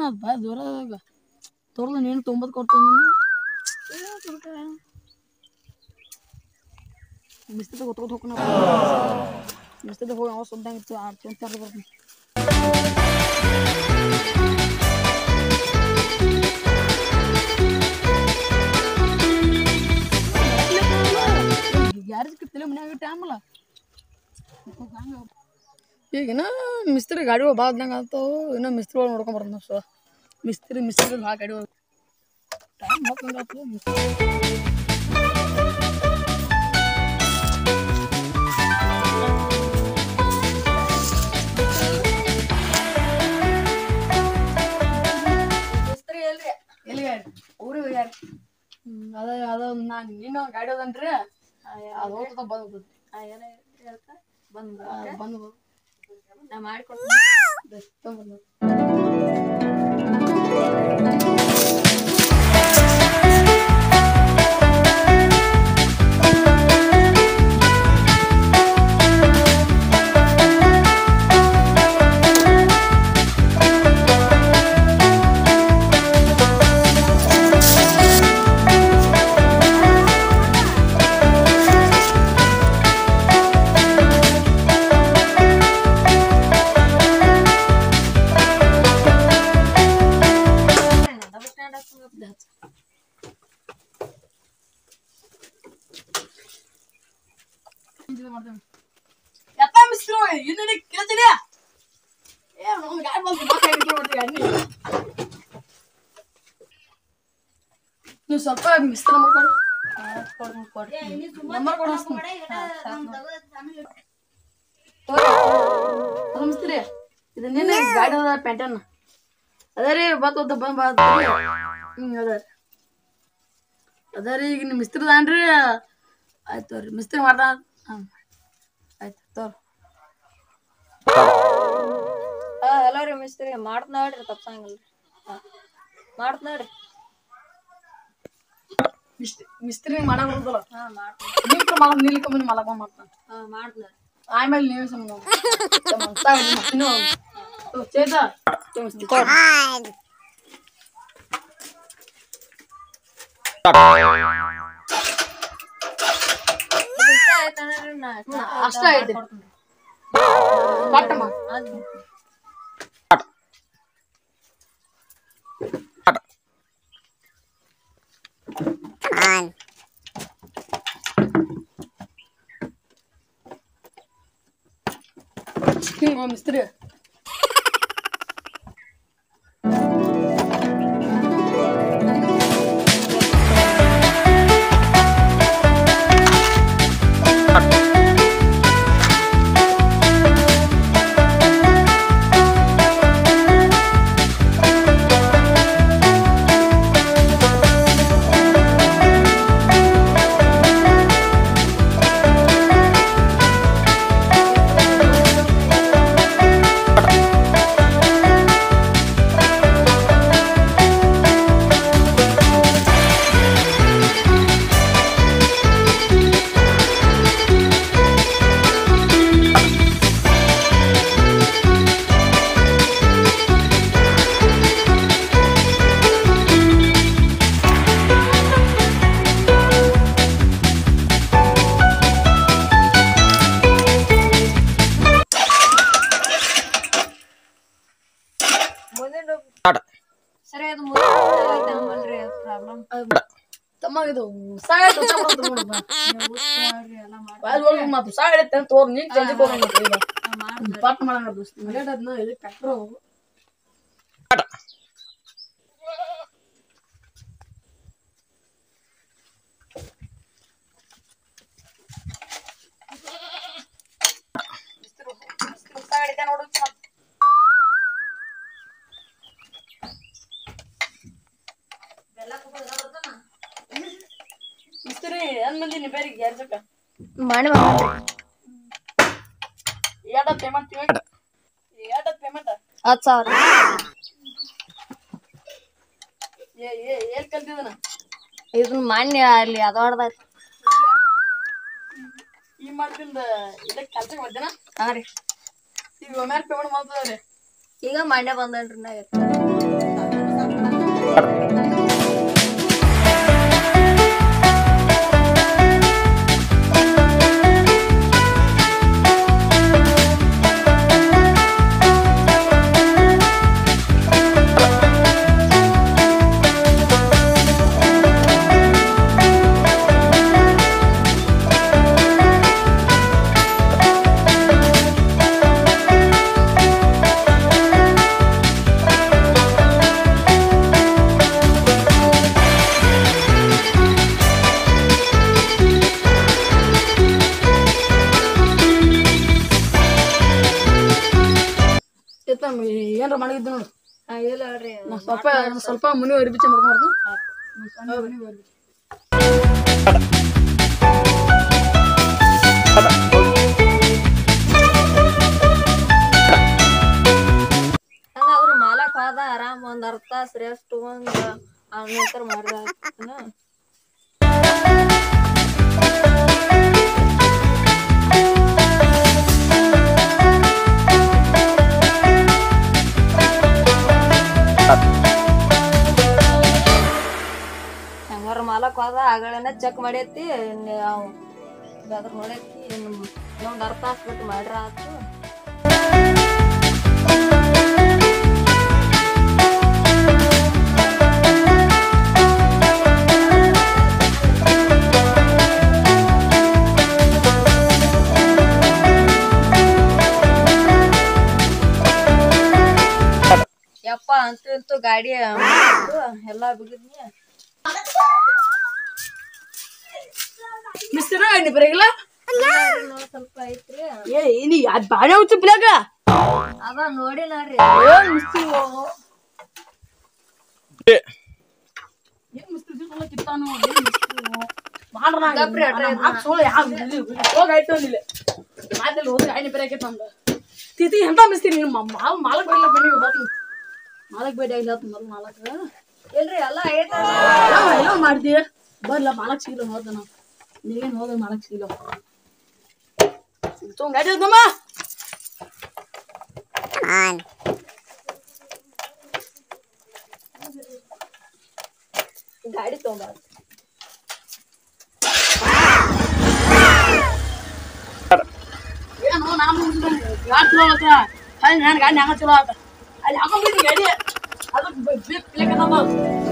ಬಾ ದೂರ ತೋರ್ದ ನೀನು ತೊಂಬತ್ತು ಕೊಡ್ತೀನಿ ಮಿಸ್ತ್ರಿ ಗೊತ್ಕೊತ ಹೋಗ್ಕೊಂಡು ಮಿಸ್ತ್ರಿ ಹೋಗಿ ಅವ ಸುದ್ದಂಗೆ ಇತ್ತು ಆರು ತೊಂತಾರೆ ಬರ್ತೀನಿ ಯಾರು ಸಿಕ್ಕಿತ್ತಿಲ್ಲ ಮನ್ಯಾಗ ಟೈಮ್ ಅಲ್ಲ ಈಗ ಇನ್ನ ಮಿಸ್ತ್ರಿ ಗಾಡಿ ಭಾಳ ಇದ್ದಂಗೆ ಆಗ್ತಾವು ಇನ್ನೂ ಮಿಸ್ತ್ರಿ ಒಳಗೆ ನೋಡ್ಕೊಂಡ್ ಬರೋದು ನಾವು ಸೊ ಮಿಸ್ತ್ರಿ ಮಿಸ್ತ್ರಿ ಭಾಳ ಗಾಡಿ ಒಳಗೆ ಟೈಮ್ ಹೋಗ್ತಂಗೆ ಆಗ್ತದೆ ಮಿಸ್ತ್ರಿ ಎಲ್ಲಿ ಊರಿಗೆ ಹೋಗ್ಯಾರ ಹ್ಮ್, ಅದ ಅದ ನಾನು ನಿನ್ನ ಗಾಡಿ ಅದಂತ್ರಿ ಅದು ಹೋಗ್ತದ ಬಂದು ಬಂದು ಬಂದು ನಾ ಮಾಡಿಕೊಡ್ತೀನಿ ಬಂದು ಡಬಲ್ ಸ್ಟ್ಯಾಂಡ್ ಹಾಕ್ತೀನಿ ಎತ್ತ ಮಿಸ್ರು ಇನ್ನಡಿ ಕೇಳ್ತೀನಿ ಏ ನಮ್ಮ ಗಾಡಿ ಬಂದು ಮತ್ತೆ ಹಿಡ್ಕೊಂಡು ಬರ್ತೀವಿ ಅನ್ನಿ ನೀವು ಸ್ವಲ್ಪ ಮಿಸ್ತ್ರ ಮಾಡ್ಕೊಂಡು ಕೊಡ್ತೀನಿ ಕೊಡ್ತೀನಿ ನಂಬರ್ ಕೊಡು ಹಚ್ತೀನಿ. ಅದು ಮಿಸ್ತ್ರಿ ಇದು ನಿನ್ನೆ ಗಾಡಿ ಅದ ಪ್ಯಾಂಟನ್ನ ಅದ ರೀ ಬತ್ ಒದ್ದ ಬಂದ್ ಬಾ ಹ್ಞೂ ಅದ ರೀ ಅದ ರೀ ಈಗ ನಿಮ್ಮ ಮಿಸ್ತ್ರಿ ಅದಾನ್ರಿ ಆಯ್ತು ತೋರಿ ಮಿಸ್ತ್ರಿ ಮಾಡ್ದ ಹಾಂ ಆಯ್ತು ತೋರಿ ಹಾ ಹಲೋ ರೀ ಮಿಸ್ತ್ರಿ ಮಾಡ್ತ ನೋಡ್ರಿ ತಪ್ಸಂಗಿಲ್ಲ ಹಾ ಮಾಡ್ತ ನೋಡ್ರಿ ಮಿಸ್ತ್ರಿ ಮಿಸ್ತ್ರಿ ಮಾಡಕ್ ಬರ್ತಲ್ಲ ಹಾ ಮಾಡ್ತೀನಿ ನಿಂತ್ರ ಮಾಡಕ್ ನಿಲ್ಕ ಮುಂದೆ ಮಲಕ ಮಾಡ್ತಾನೆ ಹಾ ಮಾಡ್ತ ನೋಡ್ರಿ ಆಮೇಲೆ ನೀವೇ ಸುಮ್ಮನೆ ಚೇತ ಮಿಸ್ತ್ರಿ ಇದು ಇಷ್ಟ ಆಯ್ತಂದ್ರೆ ನಾ ಅಷ್ಟ ಐತಿ ಕಟ್ಟಮ್ಮ ಅದು ಹಿಂಗ ಮಿಸ್ತ್ರಿ ಮುಂದಿನ ಸರಿ ಅದು ಮುಂದಿನ ಐತಲ್ರಿ ಪ್ರಾಬ್ಲಮ್ ತಮ್ಮ ಇದು ಸಾಯ್ತು ಎಲ್ಲ ಮಾಡಿ ಮಾತು ಸಾಯ್ತೆ ತೋರ್ ನೀನ್ ಜಲ್ದಿ ಹೋಗಂಗ ಮಾಡ್ತೀನಿ ಪಾಠ ಮಾಡಂಗ ದೋಸ್ತ ಮರ್ಯಾದನ್ನ ಇದಕ್ಕೆ ಟ್ರ್ಯಾಕ್ಟರ್ ಮಿಸ್ತ್ರಿ ಏನ್ ಮಂದಿ ನೀ ಬೇರೆ ಗ್ಯಾರ್ಜಕ್ಕ ಮಾಡಿ ಎರಡ ಪೇಮೆಂಟ್ ಎರಡ ಪೇಮೆಂಟ್ ಹತ್ತು ಸಾವಿರ ಏ ಏ ಏನ್ ಕಲ್ತಿದನ ಇದನ್ನ ಮಾನ್ಯ ಅಲ್ಲಿ ಅದವಾಡ್ದ ಈ ಮಾಡ್ತಿಂದ ಇದಕ್ಕೆ ಕೆಲ್ಸಕ್ಕೆ ಬರ್ತೀನ ಹಾ ರೀ ಈಗ ಒಮ್ಮೆಲೆ ಪೇಮೆಂಟ್ ಮಾಡ್ತದ್ರಿ ಈಗ ಮಾನ್ಯ ಬಂದಲ್ರಿ ನಾ ಮತ್ತೆ ಏನಾರ ಮಾಡಿದ್ದು ನೋಡು ಹಾ ಇಲ್ಲ ಹೇಳ್ರಿ ನಾ ಸ್ವಲ್ಪ ಸ್ವಲ್ಪ ಮುನಿ ಅರ್ಬಿಚ್ಚೆ ಮಾಡ್ಕೊಂಡು ಹಂಗಾದ್ರ ಮಾಲಕ್ ಹೋದ ಆರಾಮ್ ಒಂದ್ ಅರ್ಧ ಶ್ರೇಷ್ಠ ತಗೊಂಡ್ ಆ ನಂತರ ಮಾಡ್ದ ಹೆಂಗಾರ ಮಾಲಕ್ ಹೋದ ಆಗಳನ್ನ ಚೆಕ್ ಮಾಡೈತಿ ಅದ್ರ ನೋಡೈತಿ ಇನ್ನೊಂದ್ ಅರ್ಧ ತಾಸ್ ಬಿಟ್ಟು ಮಾಡ್ರ ಆತು ಯಪ್ಪ ಅಂತೂ ಇಂತೂ ಗಾಡಿ ಮಾಡಿದ್ದು ಎಲ್ಲಾ ಬಿಗಿದ್ನಿ ಮಿಸ್ತ್ರ ಎಣ್ಣೆ ಬರೀಗಿಲ್ಲ ಇನ್ನೊಂದ್ ಸ್ವಲ್ಪ ಐತ್ರಿ ಏ ಇನಿ ಅದ್ ಬಾಳೆ ಹುಚ್ಚು ಬಿಲಾಗ ಅದ ನೋಡಿ ನೋಡ್ರಿ ಏನ್ ಮಿಸ್ತ್ರಿ ಏನ್ ಮಿಸ್ತ್ರಿ ಸುಳ್ಳ ಕಿತ್ತಾನು ಏನ್ ಮಿಸ್ತ್ರಿ ಮಾಡ್ರ ಗಪ್ರಿ ಅಟ್ರೆ ಸುಳ್ಳು ಯಾವ ಹೋಗ ಆಯ್ತು ಅಂದಿಲ್ಲ ಮಾತಲ್ಲಿ ಹೋದ್ರೆ ಗಾಡಿ ಬರೀಕೈತೆ ನಮ್ದು ತಿತಿ ಎಂತ ಮಿಸ್ತ್ರಿ ನೀನು ಮಾಲ್ ಮಾಲಕ್ ಬರಲ್ಲ ಬನ್ನಿ ಬರ್ತೀನಿ ಮಾಲಕ್ ಬೇಡ ಇಲ್ಲ ಮೊದಲು ಮಾಲಕ್ ಇಲ್ರಿ ಎಲ್ಲಾ ಐತ ಏನೋ ಮಾಡ್ದಿ ಬರ್ಲ ಮಾಲಕ್ ಸಿಗ್ಲ ಹೋದ ನಾವು ನೀವೇನು ಹೋದ ಮಾಲಕ್ ಸಿಗ್ಲ ಸಿಗ್ತು ಗಾಡಿ ಹೋದಮ್ಮ ಗಾಡಿ ತಗೊಂಬ ಏನು ನಾನು ಗಾಡಿ ಚಲೋ ಆತ ಅಲ್ಲಿ ನಾನು ಗಾಡಿ ಹಂಗ ಚಲೋ ಆತ ಅಲ್ಲಿ ಹಾಕೊಂಡ್ಬಿಟ್ಟು ಗಾಡಿ ಅದಕ್ಕೆ ಬೇಕು